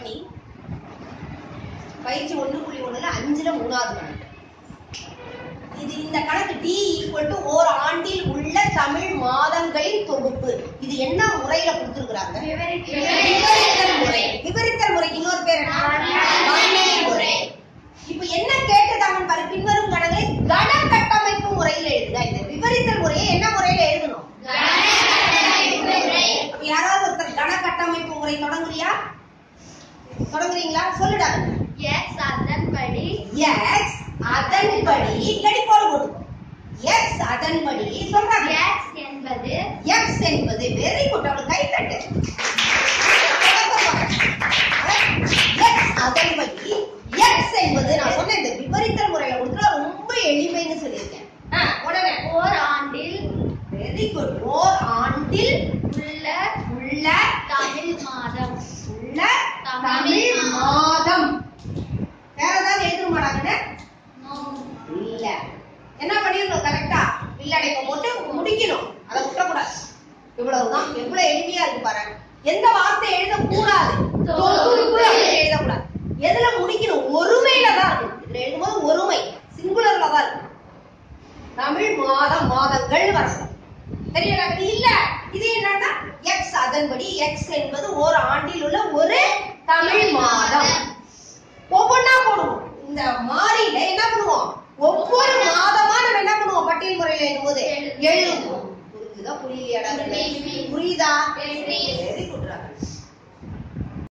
கவனி பயிற்சி ஒண்ணு புள்ளி ஒண்ணுல அஞ்சுல மூணாவது கணக்கு இது இந்த கணக்கு டி ஈக்குவல் டு ஓர் ஆண்டில் உள்ள தமிழ் மாதங்களின் தொகுப்பு இது என்ன முறையில கொடுத்திருக்கிறாங்க விவரித்தல் முறை விவரித்தல் முறைக்கு இன்னொரு பேர் என்ன வர்ணனை முறை இப்ப என்ன கேட்டிருக்காங்கன்னு பாரு பின்வரும் கணக்கை கண கட்டமைப்பு முறையில எழுதுங்க இந்த விவரித்தல் முறையை என்ன முறையில எழுதணும் அப்ப யாராவது ஒருத்தர் கண கட்டமைப்பு முறை தொடங்குறியா தொடங்குறீங்களா சொல்லுடாங்க எக்ஸ் அதன்படி எக்ஸ் அதன்படி இல்லாட்டி கோடு போட்டு எக்ஸ் அதன்படி சொல்றாங்க எக்ஸ் என்பது எக்ஸ் என்பது வெரி குட் அவள் கை தட்டு எக்ஸ் அதன்படி எக்ஸ் என்பது நான் சொன்ன இந்த விபரீதல் முறையில கொடுத்தா ரொம்ப எளிமைன்னு சொல்லியிருக்கேன் ஆ, உடனே ஓர் ஆண்டில் வெரி குட் ஓர் ஆண்டில் உள்ள உள்ள தமிழ் மாதம் உள்ள தமிழ் மாதம் வேற ஏதாவது எழுத மாட்டாங்கன்னு இல்ல என்ன பண்ணிடணும் கரெக்டா இல்லடைக்க போட்டு முடிக்கணும் அதை விட்டக்கூடாது இவ்வளவுதான் எவ்வளவு எளிமையா இருக்கு பாரு எந்த வார்த்தை எழுதக்கூடாது தொகுப்பு அப்படின்னு எழுதக்கூடாது எதுல முடிக்கணும் ஒருமையில தான் இருக்கும் இதுல எழுதும்போது ஒருமை சிங்குலர்ல தான் இருக்கும் தமிழ் மாதம் மாதங்கள் வரணும் தெரியல இல்ல இது என்னன்னா எக்ஸ் அதன்படி எக்ஸ் என்பது ஒரு ஆண்டில் உள்ள ஒரு தமிழ் மாதம் ஒவ்வொன்னா போடுவோம் இந்த மாறியில என்ன பண்ணுவோம் ஒவ்வொரு மாதமா நம்ம என்ன பண்ணுவோம் பட்டியல் முறையில எழுதும்போது எழுதுவோம் புரிஞ்சுதா புரியலையாடா புரியுது. புரியுதா